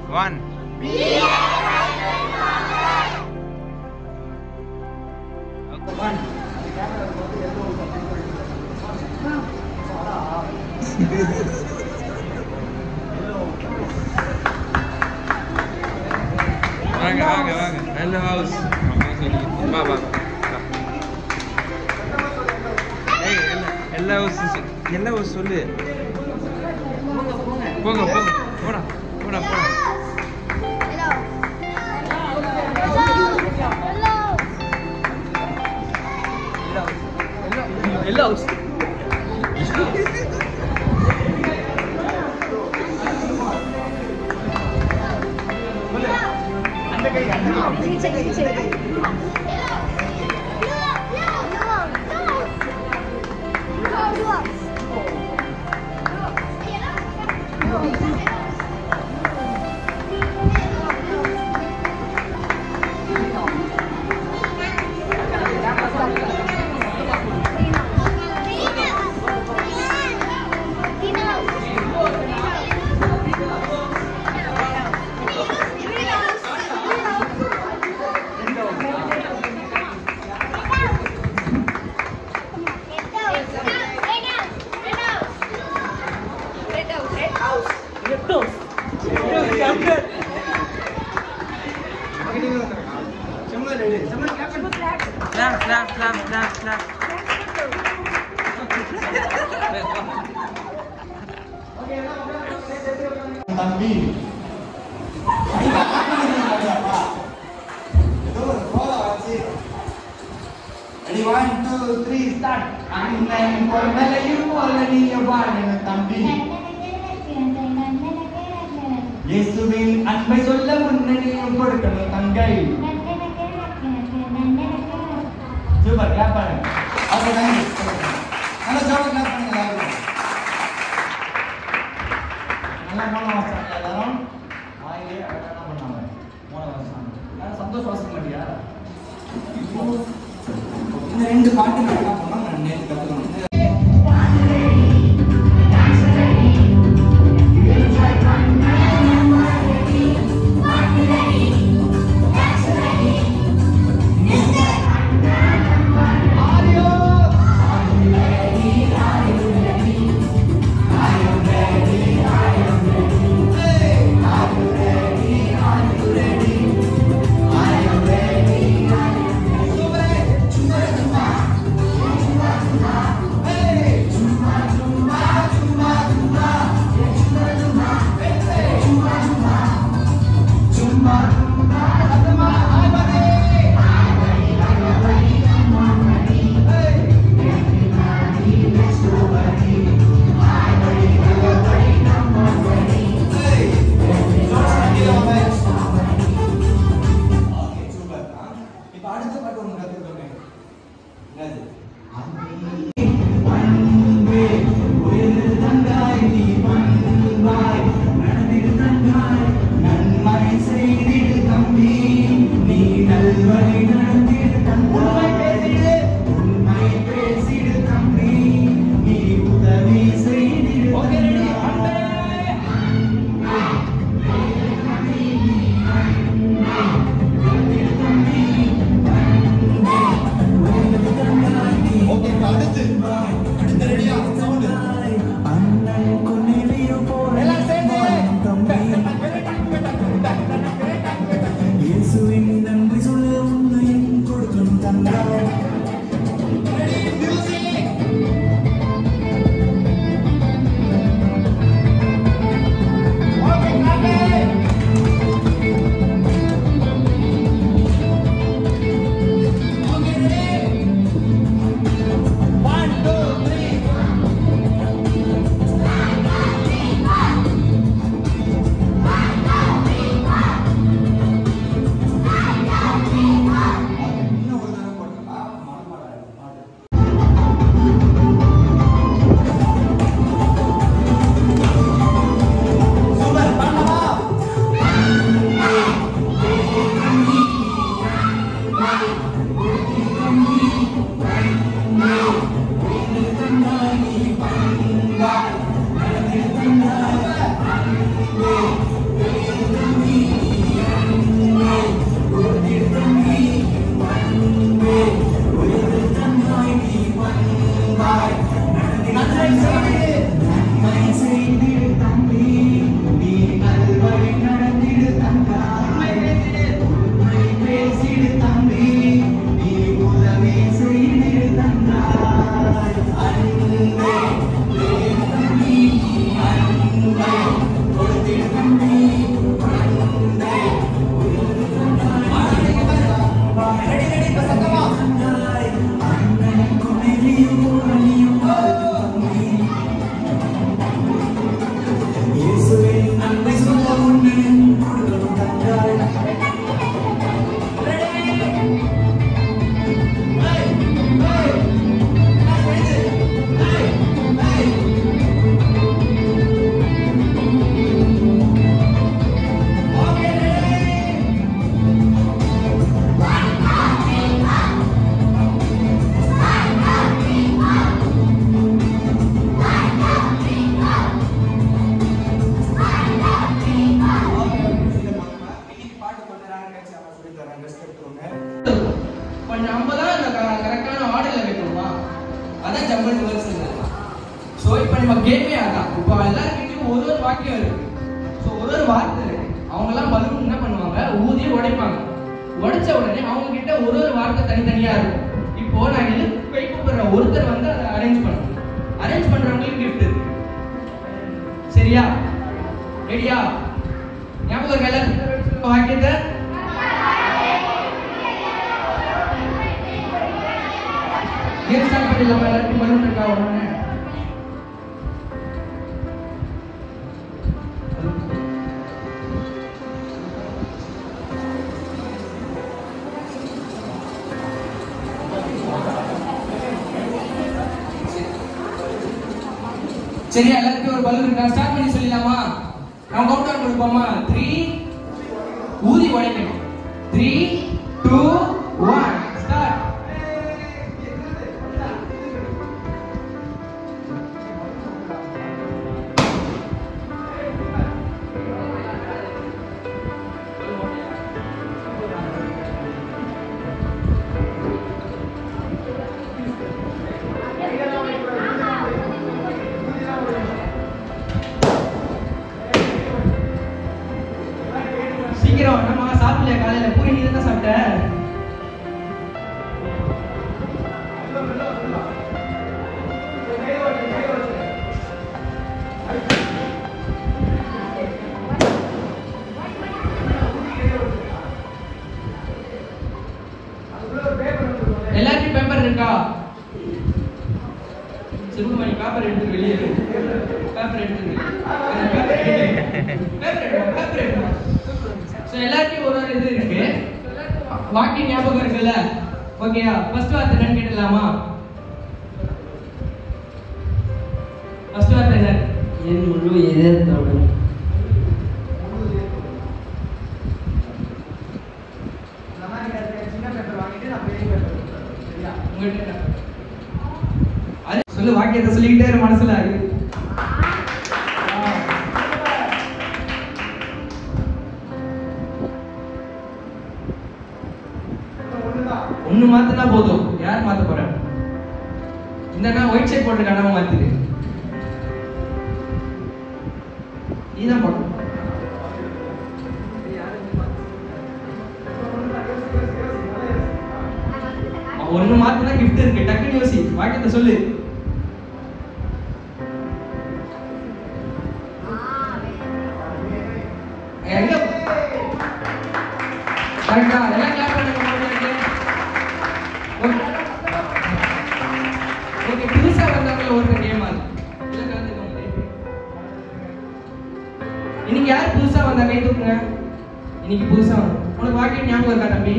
One வாங்க வாங்க வாங்க நல்ல ஹவுஸ் வா வா ஏய் எல்லா எல்லா ஹவுஸ் எல்லா ஹவுஸ் சொல்லு போங்க போங்க போடா போடா போடா எல்லா house clap clap clap clap clap தம்பி ஏதோ ஒரு கோலம் வச்சு ready one two three start அண்ணன் பொருளையும் போல நீங்க பாருங்க தம்பி இயேசுவின் அன்பை சொல்ல முன்னணியும் கொடுக்கணும் தங்கை சூப்பர் கிளாப் பண்ணுங்க ஓகே தேங்க்யூ நல்லா ஜோடி கிளாப் பண்ணுங்க எல்லாரும் நல்லா மூணு வருஷம் எல்லாரும் வாயிலே அழகாக பண்ணாங்க மூணு வருஷம் யாரும் சந்தோஷ் வாசம் இல்லையா இந்த ரெண்டு பாட்டு என்ன பண்ணா நான் நேற்று கற்றுக்கணும் ஓகே சூப்பர் இப்போ அடுத்த பாட்டு ஒன்று கற்றுக்கோங்க என்னது அன்பே உயிர் தந்தாய் நீ பண்பாய் நடந்திடு தந்தாய் நன்மை செய்திடு தம்பி நீ நல்வழி நடந்திடு தந்தாய் பேசிடு உண்மை பேசிடு தம்பி நீ உதவி செய்திடு ஓகே ரெடி அன்பே ஓகே இப்ப அடுத்து அடுத்து ரெடியா சவுண்ட் அண்ணன் குன்னிலியோ போல எல்லாம் சேர்ந்து இயேசுவின் நன்றி சொல்ல உன்னையும் கொடுக்கணும் தந்தாய் One, two, நன்மை செய்திடு நன்மை செய்திடு தம்பி நீ நல்வழி நடந்திடு தங்கா உண்மை பேசிடு தம்பி நீ உதவி செய்திடு தங்கா அன்பே தம்பி அன்பை கொடுத்திடு தம்பி அன்பே ரெடி ரெடி இப்ப சத்தமா அண்ணனுக்கும் நெறியும் அணியும் தம்பி இயேசுவின் நன்மை சொல்ல உன்னிடம் கொடுக்கணும் தந்தாள் இப்ப நம்ம தான் அந்த கரெக்டான ஆர்டர்ல வைக்கணுமா அதான் ஜம்பல் ரிவர்ஸ் ஸோ இப்போ நம்ம கேமே அதான் இப்போ எல்லாருக்கிட்டையும் ஒரு ஒரு வாக்கியம் இருக்கு ஸோ ஒரு ஒரு வார்த்தை இருக்கு அவங்கெல்லாம் பலூன் என்ன பண்ணுவாங்க ஊதி உடைப்பாங்க உடைச்ச உடனே அவங்க கிட்ட ஒரு ஒரு வார்த்தை தனித்தனியா இருக்கும் இப்போ நான் எது கை கூப்பிடுற ஒருத்தர் வந்து அதை அரேஞ்ச் பண்ணணும் அரேஞ்ச் பண்றவங்களுக்கு gift இருக்கு சரியா ரெடியா ஞாபகம் இருக்கா எல்லாருக்கும் வாக்கியத்தை ஏன் ஸ்டார்ட் பண்ணிடலாமா எல்லாருக்கும் பலூன் இருக்கா உடனே சரி எல்லாருக்கும் ஒரு பலூன் இருக்கா ஸ்டார்ட் பண்ணி சொல்லிடலாமா நம்ம கவுண்ட் டவுன் கொடுப்போமா த்ரீ ஊதி உடைக்கணும் த்ரீ டூ ஒன் ஸ்டார்ட் சீக்கிரம் நம்ம சாப்பிடலையா காலையில பூரி நீ தான் சாப்பிட்ட எல்லாருக்கும் பேப்பர் இருக்கா சிறுமணி பேப்பர் எடுத்து வெளியே பேப்பர் எடுத்து பேப்பர் எடுத்து பேப்பர் எடுத்து ஸோ எல்லாருக்கும் ஒரு ஒரு இது இருக்கு வாக்கியம் ஞாபகம் இருக்குல்ல ஓகேயா ஃபர்ஸ்ட் வார்த்தை என்னன்னு கேட்டலாமா ஃபர்ஸ்ட் வார்த்தை என்ன என் முழு இதயத்தோடு உங்கள்கிட்ட என்ன? அது சொல்லு வாக்கியத்தை சொல்லிக்கிட்டே இரு மனசுல ஒண்ணு மாத்தினா போதும் யார் மாத்த போற இந்த நான் ஒயிட் ஷர்ட் போட்டு கனவு மாத்துது நீதான் போடணும் ஒண்ணு மாத்தினா கிஃப்ட் இருக்கு டக்குன்னு யோசி வாக்கியத்தை சொல்லு எங்க கரெக்டா எல்லாம் கிளாப் பண்ணுங்க ஓகே புதுசா வந்தவங்கள ஒரு கேம் அது இதுல கலந்துக்கோங்க இன்னைக்கு யார் புதுசா வந்தா கை தூக்குங்க இன்னைக்கு புதுசா வந்தா. உனக்கு வாக்கியம் ஞாபகம் இருக்கா தம்பி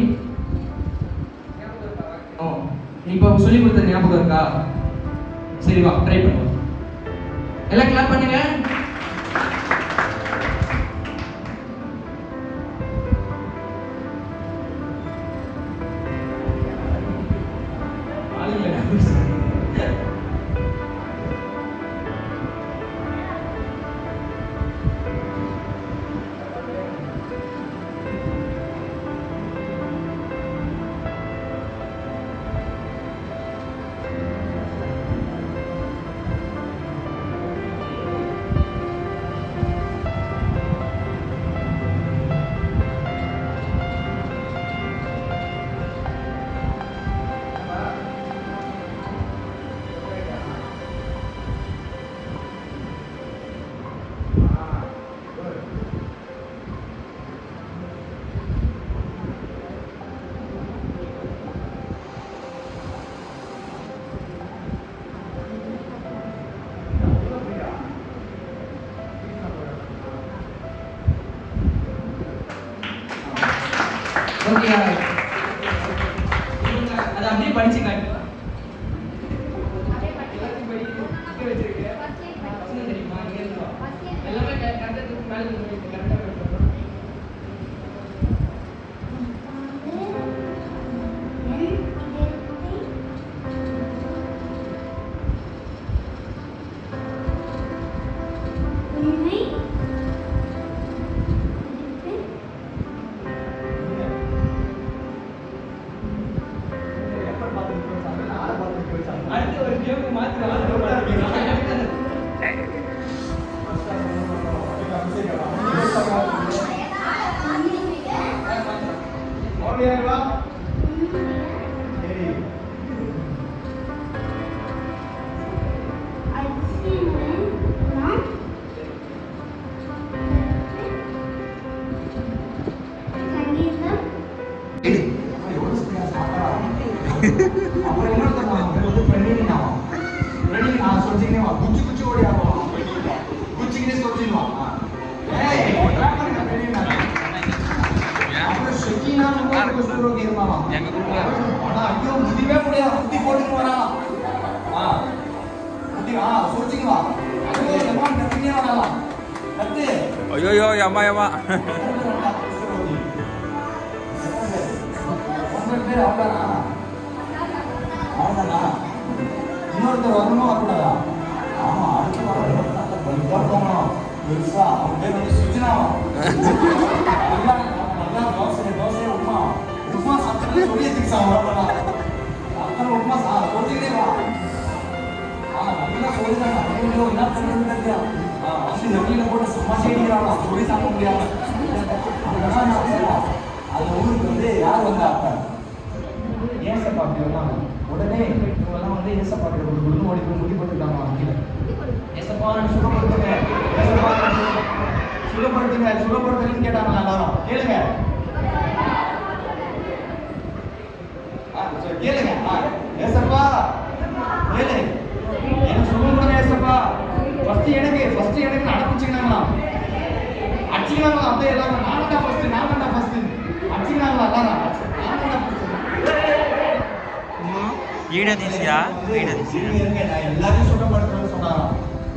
ஓ நீ இப்போ சொல்லி கொடுத்த ஞாபகம் இருக்கா சரி வா ட்ரை பண்ணுவோம் எல்லாம் கிளாப் பண்ணுங்க ஆளுங்க முடியாது அதை அப்படியே படிச்சு காட்டு எல்லாத்தையும் படி இங்க வச்சிருக்கேன் என்ன தெரியுமா இங்க இருந்து வா. எல்லாமே கரெக்டாக மேலே கரெக்டாக அடுத்து ஒரு கேம் மாத்தி அப்புறம் இன்னொருத்தர் நான் வந்து பிரணினா பிரணினா நான் சொல்லிட்டே வா குச்சி குச்சி ஓடியா வா குச்சிக்கிட்டே சொல்லிடுவான் ஏய் ட்ராப் பண்ண பிரணினா அப்புறம் ஷெக்கினா நம்ம சொல்றோம் இருமாமா எங்க குரூப்ல ஆனா ஐயோ முடியவே முடியாது முட்டி போட்டுட்டு வரான் ஆ முட்டி ஆ சொல்லிங்க வா ஐயோ எம்மா கத்தினே வரலாம் கத்து ஐயோ அம்மா அம்மா ஒன்பது பேர் அவ்வளோனா அவ்வளோதானா இன்னொருத்தர் வரணுமா வரக்கூடாதா ஆமா அடுத்த வாரம் நல்ல பலிப்பா போகணும் பெருசா அவன் பேர் வந்து சுஜினாவா நல்லா நல்லா தோசை தோசை உப்புமா உப்புமா சாப்பிட்டு சொல்லி திக்ஸா வரப்படா அப்புறம் உப்புமா சா சொல்லிக்கிட்டே வா ஆ நல்லா சொல்லுதாங்க ஐயோ என்ன பண்ணுறது ஆ வந்து நெல்லியில போட்டு சும்மா செய்யறாங்க சொல்லி சாப்பிட முடியாம அதுக்கப்புறம் நான் சொல்லுவேன். அது ஊருக்கு வந்து யார் வந்தா அப்ப ஏசப்பா அப்படி வந்தாங்க உடனே இவங்கெல்லாம் வந்து ஏசப்பா கிட்ட கொண்டு கொண்டு ஓடி போய் முடி போட்டுருக்காங்க கீழே ஏசப்பா நான் சுகப்படுத்துங்க ஏசப்பா நான் சுக- சுகப்படுத்துங்க சுகப்படுத்துங்கன்னு கேட்டாங்க எல்லாரும் கேளுங்க ஆ, சரி, கேளுங்க ஆ, ஏசப்பா கேளு எனக்கு சுகம் கொடுங்க ஏசப்பா ஃபர்ஸ்ட் எனக்கு ஃபர்ஸ்ட் எனக்கு அனுப்பிச்சுங்களாம் அடிச்சுக்கிறாங்களா அப்படியே எல்லாரும் நான் தான் ஃபர்ஸ்ட் நான் தான் ஃபர்ஸ்ட் அடிச்சுக்கிறாங்களா எல்லாரும் நான் தான் ஃபர்ஸ்ட் வீடியோ தீசியா வீடியோ தீசியா இருங்க, நான் எல்லாரையும் சுத்தப்படுத்துறேன்னு சொன்னாராம்.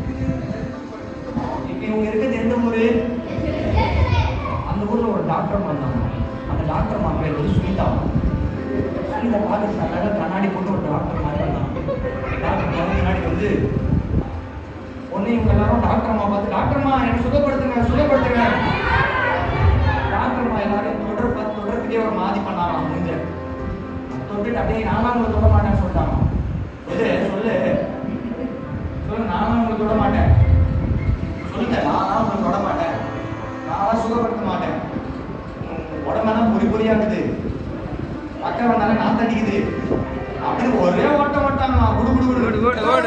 இப்ப இவங்க இருக்கிறது எந்த ஊரு? அந்த ஊர்ல ஒரு டாக்டர் வந்தாங்க அந்த டாக்டர் மா பேர் வந்து சுனிதா சுனிதா பார்த்து அழகா கண்ணாடி போட்டு ஒரு டாக்டர் மாதிரி வந்தாங்க டாக்டர் வந்து முன்னாடி வந்து ஒண்ணு இவங்க எல்லாரும் டாக்டர் அம்மா பார்த்து டாக்டர் அம்மா எனக்கு சுகப்படுத்துங்க சுகப்படுத்துங்க டாக்டர் அம்மா எல்லாரும் தொடர் பார்த்து தொடர்கிட்டே ஒரு மாதிரி பண்ணாராம் முடிஞ்ச தொட்டுட்டு அப்படியே நானும் உங்களை தொட மாட்டேன்னு சொல்லிட்டாங்க எது சொல்லு சொல்லு நானும் உங்களை தொட மாட்டேன் சொல்லுங்க நானும் உங்களை தொட மாட்டேன் நான் சுகப்படுத்த மாட்டேன் உங்க உடம்பெல்லாம் பொறி பொறியா இருக்குது அக்கா வந்தாலும் நான் தண்டிக்குது அப்படின்னு ஒரே ஓட்டம் ஓட்டாங்களா குடு குடு குடு ஓடு, ஓடு, ஓடு.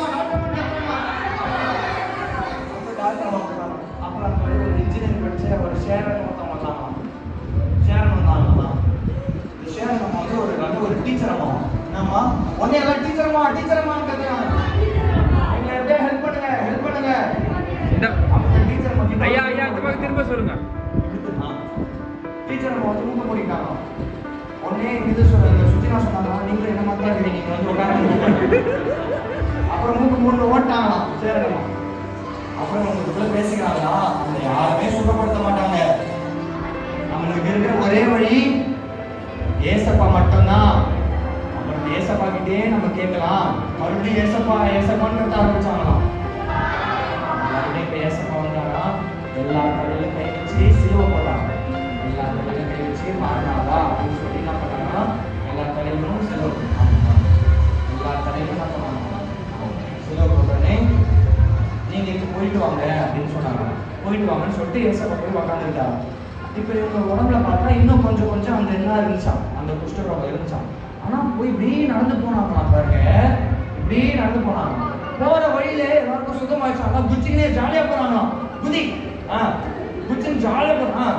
அப்புறம் அந்த வழியா ஒரு இன்ஜினியரிங் படிச்ச ஒரு ஷேரன் ஒருத்தவங்க வந்தாங்க ஷேரன் வந்தாங்க இந்த ஷேரன் அம்மா வந்து ஒரு நல்ல ஒரு டீச்சர் அம்மா என்னம்மா உடனே எல்லாம் டீச்சர் அம்மா டீச்சர் அம்மா கத்துறாங்க எங்களை எப்படியே ஹெல்ப் பண்ணுங்க ஹெல்ப் பண்ணுங்க இந்த அப்ப டீச்சர் அம்மா கிட்ட ஐயா ஐயா இந்த பக்கம் திரும்ப சொல்லுங்க டீச்சர் நம்ம வந்து மூக்க முடிக்காங்க உடனே இது சொல்ல இந்த சுஜினா சொன்னாங்க நீங்களும் என்ன மாதிரி தான் இருக்கீங்க நீங்க வந்து உட்கார அப்புறம் மூக்கு மூணு ஓட்டாங்களாம் சேரணுமா அப்புறம் உங்களுக்குள்ள பேசிக்கிறாங்களா உங்களை யாருமே சுத்தப்படுத்த மாட்டாங்க நம்மளுக்கு இருக்கிற ஒரே வழி ஏசப்பா மட்டும்தான் அப்புறம் ஏசப்பா கிட்டே நம்ம கேட்கலாம் மறுபடியும் ஏசப்பா ஏசப்பான்னு கத்த ஆரம்பிச்சாங்களாம் எல்லாருமே இப்ப ஏசப்பா வந்தாரா எல்லா தலையில கை வச்சு சிலுவை போட்டாங்க எல்லா தலையில கை வச்சு மாறினாரா அப்படின்னு சொல்லி என்ன பண்ணாங்கன்னா எல்லா தலையிலும் சிலுவை போட்டாங்க எல்லா தலையிலும் என்ன பண்ணாங்க சிலுவை போட்டோடனே நீங்க இப்ப போயிட்டு வாங்க அப்படின்னு சொன்னாங்க போயிட்டு வாங்கன்னு சொல்லிட்டு ஏசப்பா போய் உக்காந்துருக்காங்க இப்ப இவங்க உடம்புல பார்த்தா இன்னும் கொஞ்சம் கொஞ்சம் அந்த என்ன இருந்துச்சாம் அந்த குஷ்டரோகம் இருந்துச்சாம் ஆனா போய் இப்படியே நடந்து போனாங்களாம் பாருங்க இப்படியே நடந்து போனாங்க போற வழியில எல்லாருக்கும் சுத்தமாயிடுச்சு ஆனா குச்சிக்கினே ஜாலியா போறாங்களாம் குதி ஆ குச்சின்னு ஜாலியா போறான்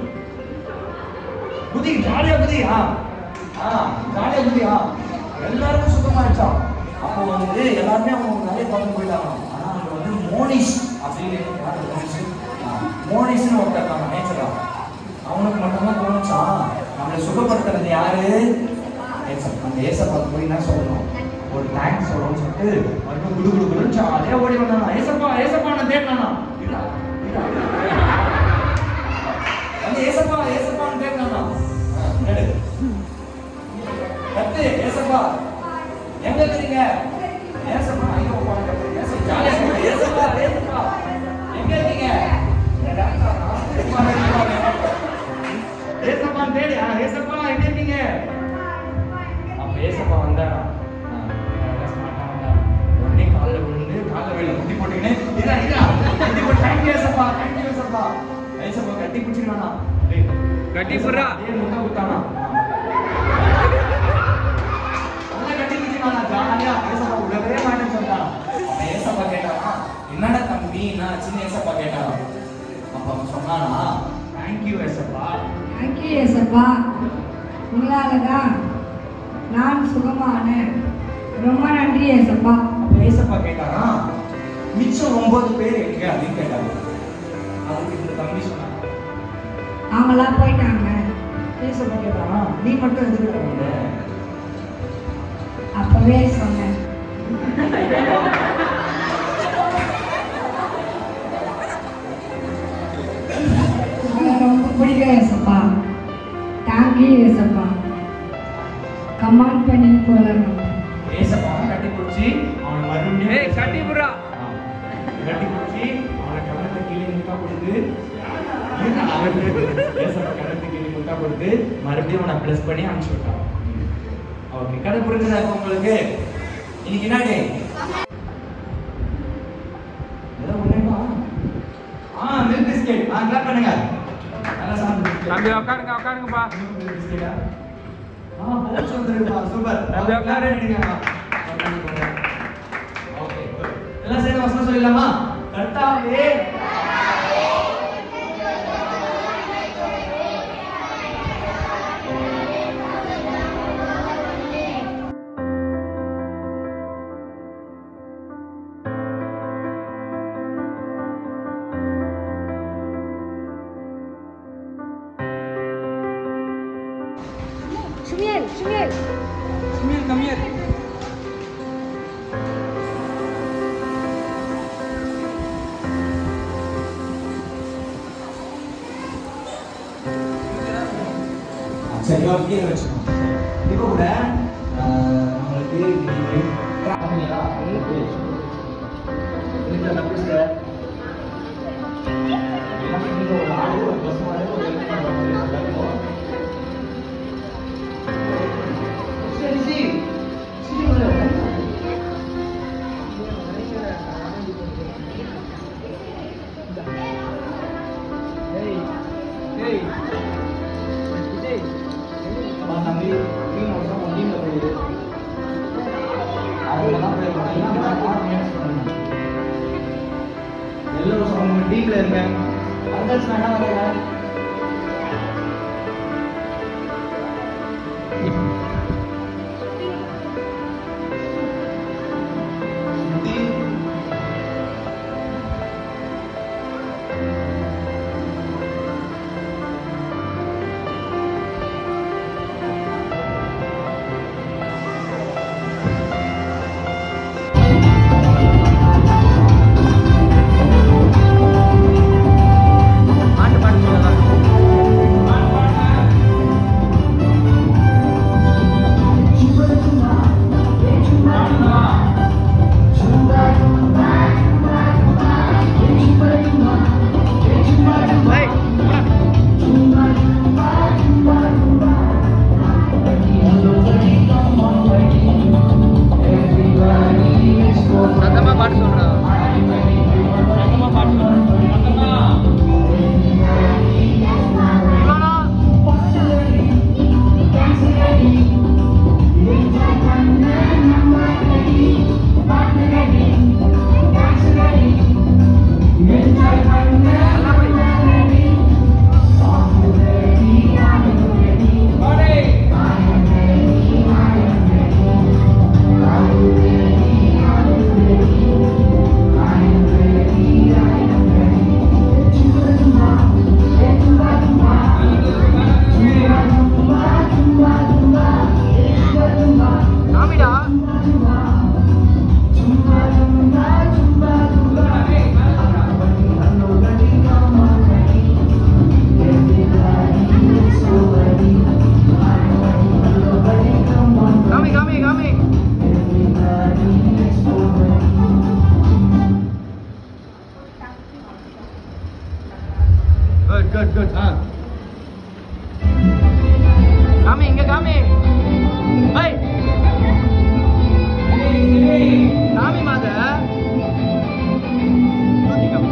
குதி ஜாலியா குதி ஆ ஆ ஜாலியா குதி ஆ எல்லாருக்கும் சுத்தமாயிடுச்சாம் அப்போ வந்து எல்லாருமே அவங்க நிறைய பார்த்து போயிட்டாங்க ஆனா அங்க வந்து மோனிஷ் அப்படின்னு யார் இருந்துச்சு? ஆ, மோனிஷ்னு ஒருத்தர் இருக்காங்க நேச்சரா அவனுக்கு மட்டும்தான் தோணுச்சான் நம்மளை சுகப்படுத்துறது யாரு ஏசப்பா அந்த ஏசப்பாக்கு போய் என்ன சொல்லணும் ஒரு தேங்க்ஸ் சொல்லணும்னு சொல்லிட்டு மறுபடியும் குடு குடு குடுன்னு ஜாலியா ஓடி வந்தானா ஏசப்பா ஏசப்பா நான் தேடினானா இல்ல வந்து ஏசப்பா ஏசப்பான்னு தேடினானா எடு. கத்து ஏசப்பா எங்க இருக்கீங்க ஏசப்பா ஐயோ அப்பா, கத்து. ஏசப்பா, ஜாலியா இருக்கு. ஏசப்பா ஏசப்பா எங்க இருக்கீங்க ஏசப்பான்னு தேடி ஆ, ஏசப்பா எங்க இருக்கீங்க அப்ப ஏசப்பா வந்தாரா ஆ, நல்லா smartஆ வந்தாரா. உடனே கால்ல விழுந்து, கால்ல விழுந்து முட்டி போட்டுக்கின்னு, "இதா, இதா, முட்டி போட்டு, thank you ஏசப்பா, thank you ஏசப்பா." ஏசப்பா கட்டி பிடிச்சிக்கினானா. டேய், கட்டி புடுறா. ஏய், முட்டை குத்தானா. நல்லா கட்டி பிடிச்சிக்கினானா, ஜாலியா. ஏசப்பா விடவே மாட்டேன்னு சொன்னான். அப்ப ஏசப்பா கேட்டானா, என்னடா தம்பி நான் சின்ன ஏசப்பா கேட்டானா அப்ப அவன் சொன்னானா தேங்க்யூ ஏசப்பா தேங்க்யூ ஏசப்பா உங்களால தான் நான் சுகமானேன் ரொம்ப நன்றி ஏசப்பா அப்ப ஏசப்பா கேட்டாரா மிச்சம் ஒன்பது பேர் எங்க அப்படின்னு கேட்டாரு அதுக்கு இந்த தம்பி சொன்னாங்க அவங்களாம் போயிட்டாங்க ஏசப்பா கேட்டாரா நீ மட்டும் எதுக்கு வந்த அப்பவே சொன்னேன் உங்களை ரொம்ப பிடிக்கும் ஏசப்பா தேங்க்யூ ஏசப்பா கமாண்ட் பண்ணி போகணும் ஏசப்பா கட்டி பிடிச்சி அவனை மறுபடியும் ஏய் கட்டி புடுறா. ஆ. கட்டி பிடிச்சி அவனை கண்ணத்தை கீழே முட்டா கொடுத்து ஏசப்பா கண்ணத்தை கீழே முட்டா கொடுத்து மறுபடியும் அவனை ப்ளஸ் பண்ணி அனுப்பிச்சு விட்டான் ஓகே கதை புரிஞ்சுதா இப்ப உங்களுக்கு இன்னைக்கு என்ன டே ஏதோ ஒண்ணுமா ஆ மில்க் பிஸ்கெட் ஆ கிளாப் பண்ணுங்க நல்லா சாப்பிடு biscuit. தம்பி உட்காருங்க உட்காருங்கப்பா மில்க் பிஸ்கெட்டா ஆ போச்சு வந்துருப்பா சூப்பர் தம்பி உட்காரு. ஓகே எல்லாம் சேர்ந்து வசனம் சொல்லிடலாமா கர்த்தாவே Shumiel, Shumiel. Smil, come here. சரி ஓகே வச்சுக்கோங்க இப்போ கூட ஆஹ், நம்மளுக்கு இன்னைக்கு track பண்ணியா? உங்களுக்கு இந்த நம்பிக்கை நமக்கு ஒரு ஆடு ஒரு பசு மாடு ஒரு எருமை மாடு வந்து நல்லா இருக்கும். சரி சரி சரி உள்ள அம்மா தம்பி மீன் வருஷம் ஒன்றியில் போயிடு அவங்க தான் போயிருக்கோம் எல்லாம் மேனேஜ் பண்ணுங்க எல்லாரும் அவங்க டீம்ல இருங்க அங்கல்ஸ் வேணா வரல சுத்தி பாட்டு பாட்டு சொல்லலாம் குட் குட் ஆ காமி இங்க காமி ஹேய் காமி மாத தூக்கி காமி.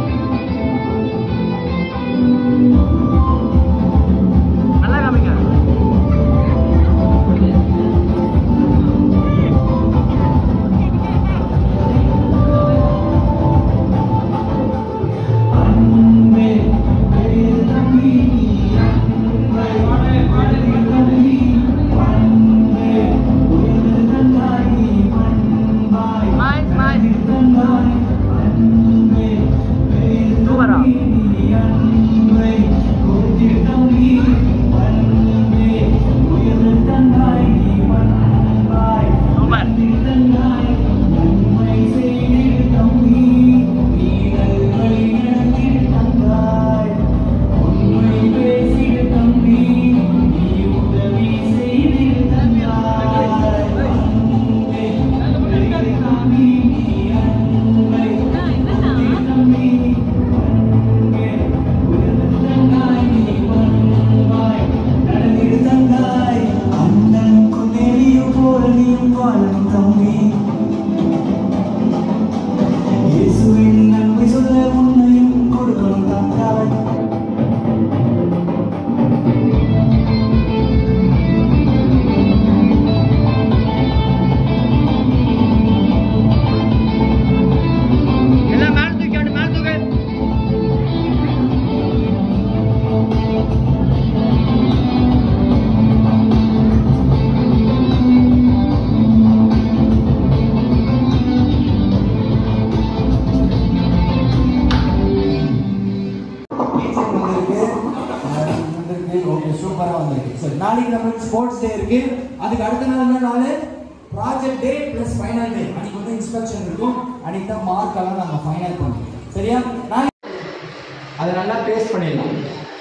நல்லா காமிங்க ஸ்மைல் ஸ்மைல் சூப்பரா சூப்பர் எல்லாம் மேல தூக்கி அப்படி மேல தூக்கு சூப்பரா வந்திருக்கு சரி நாளைக்கு நம்மளுக்கு ஸ்போர்ட்ஸ் டே இருக்கு அதுக்கு அடுத்த நாள் என்ன நாள் project day plus final day அன்னைக்கு வந்து இன்ஸ்பெக்ஷன் இருக்கும் அன்னைக்கு தான் மார்க் எல்லாம் நம்ம ஃபைனல் பண்ணுவோம் சரியா நாளைக்கு அதை நல்லா டேஸ்ட் பண்ணிடலாம்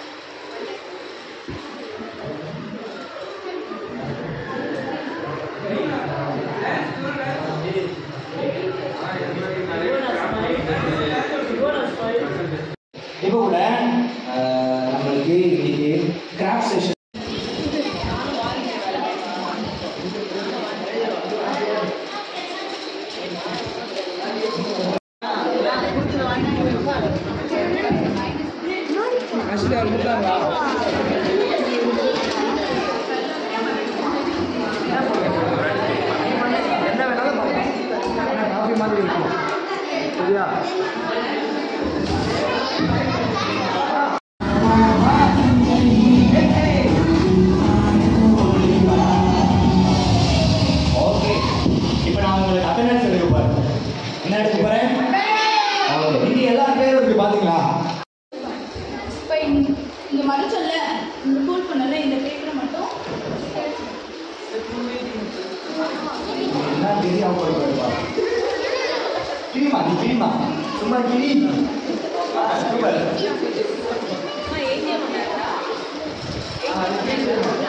இப்போ கூட அஹ், நம்மளுக்கு இன்னைக்கு கிராஃப்ட் செஷன் என்ன வேணாலும் பண்ணலாம் ஆனா காஃபி மாதிரி இருக்கும் சரியா ஓகே இப்போ நான் உங்களுக்கு அட்டெண்டன்ஸ் எடுக்க போறேன் என்ன எடுக்க போறேன் ஓகே நீங்க எல்லா பேரும் இருக்கு பாத்தீங்களா இப்போ இங்க இங்க மறைச்சொல்ல இந்த கூல் பண்ணல இந்த பேப்பரை மட்டும் என்ன தெரியாம போய் போயிருப்பா கிளிமா நீ கிளிமா சும்மா கிளி ஆ, சூப்பர் ஆ, இது கிளி.